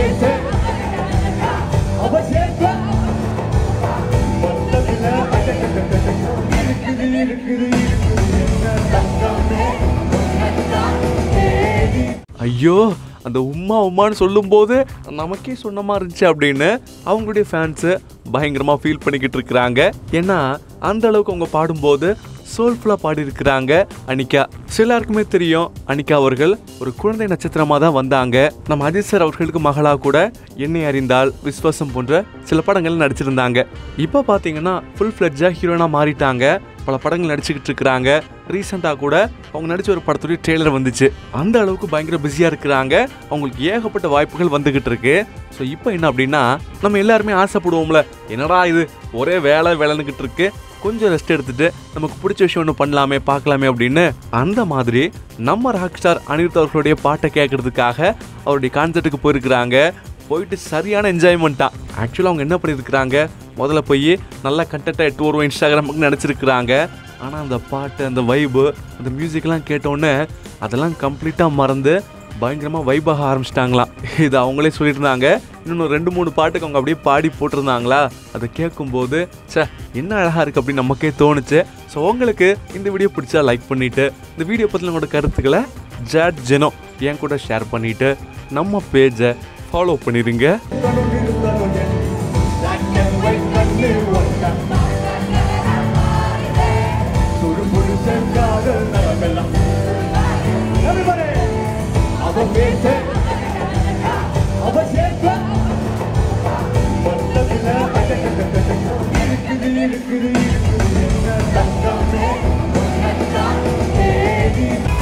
பேச அவ சேர்க்க மொத்தத்துல இருக்குது இருக்குது இருக்குது என்ன தங்கமே உன்னைத்தான் தேடி ஐயோ அந்த உம்மா உம்மான்னு சொல்லும்போது நமக்கே சொன்ன மாதிரி இருந்துச்சு அப்படின்னு அவங்களுடைய ஃபேன்ஸு பயங்கரமாக ஃபீல் பண்ணிக்கிட்டு இருக்கிறாங்க ஏன்னா அந்த அளவுக்கு அவங்க பாடும்போது சோல்ஃபுல்லாக பாடியிருக்கிறாங்க அனிகா சிலருக்குமே தெரியும் அனிகா அவர்கள் ஒரு குழந்தை நட்சத்திரமாக தான் வந்தாங்க நம்ம அஜித் சார் அவர்களுக்கு மகளாக கூட என்னை அறிந்தால் விஸ்வாசம் போன்ற சில படங்கள் நடிச்சிருந்தாங்க இப்போ பார்த்தீங்கன்னா ஃபுல் ஃப்ளெட்ஜாக ஹீரோனாக மாறிட்டாங்க பல படங்கள் நடிச்சுக்கிட்டு இருக்கிறாங்க ரீசெண்டாக கூட அவங்க நடிச்ச ஒரு படத்துடைய ட்ரெய்லர் வந்துச்சு அந்த அளவுக்கு பயங்கர பிஸியாக இருக்கிறாங்க அவங்களுக்கு ஏகப்பட்ட வாய்ப்புகள் வந்துகிட்டு இருக்கு ஸோ இப்போ என்ன அப்படின்னா நம்ம எல்லாருமே ஆசைப்படுவோம்ல என்னடா இது ஒரே வேலை வேலைன்னுக்கிட்டு இருக்கு கொஞ்சம் ரெஸ்ட் எடுத்துட்டு நமக்கு பிடிச்ச விஷயம் ஒன்று பண்ணலாமே பார்க்கலாமே அப்படின்னு அந்த மாதிரி நம்ம ராக் ஸ்டார் அனிருத் அவர்களுடைய பாட்டை கேட்கறதுக்காக அவருடைய கான்சர்ட்டுக்கு போயிருக்கிறாங்க போயிட்டு சரியான என்ஜாய்மெண்ட்டா ஆக்சுவலாக அவங்க என்ன பண்ணியிருக்கிறாங்க முதல்ல போய் நல்ல கண்டென்ட்டாக எட்டு வருவோம் இன்ஸ்டாகிராமுக்கு நினச்சிருக்கிறாங்க ஆனால் அந்த பாட்டு அந்த வைபு அந்த மியூசிக்லாம் கேட்டோன்னே அதெல்லாம் கம்ப்ளீட்டாக மறந்து பயங்கரமாக வைபாக ஆரம்பிச்சிட்டாங்களாம் இது அவங்களே சொல்லியிருந்தாங்க இன்னும் ரெண்டு மூணு பாட்டுக்கு அவங்க அப்படியே பாடி போட்டிருந்தாங்களா அதை கேட்கும்போது ச்சே என்ன அழகாக இருக்குது அப்படின்னு நமக்கே தோணுச்சு ஸோ உங்களுக்கு இந்த வீடியோ பிடிச்சா லைக் பண்ணிவிட்டு இந்த வீடியோ பற்றின உங்களோட கருத்துக்களை ஜாட் ஜெனோ என் கூட ஷேர் பண்ணிவிட்டு நம்ம பேஜை ஃபாலோ பண்ணிடுங்க இருந்தாலும் இருந்தாலும் என் black and white கண்ணு ஒன்ன சுடு புடு செஞ்சாத நரம்பெல்லாம் Everybody! அவ பேச அவ சேர்க்க மொத்தத்துல இருக்குது இருக்குது இருக்குது என்ன தங்கமே உன்னைத்தான் தேடி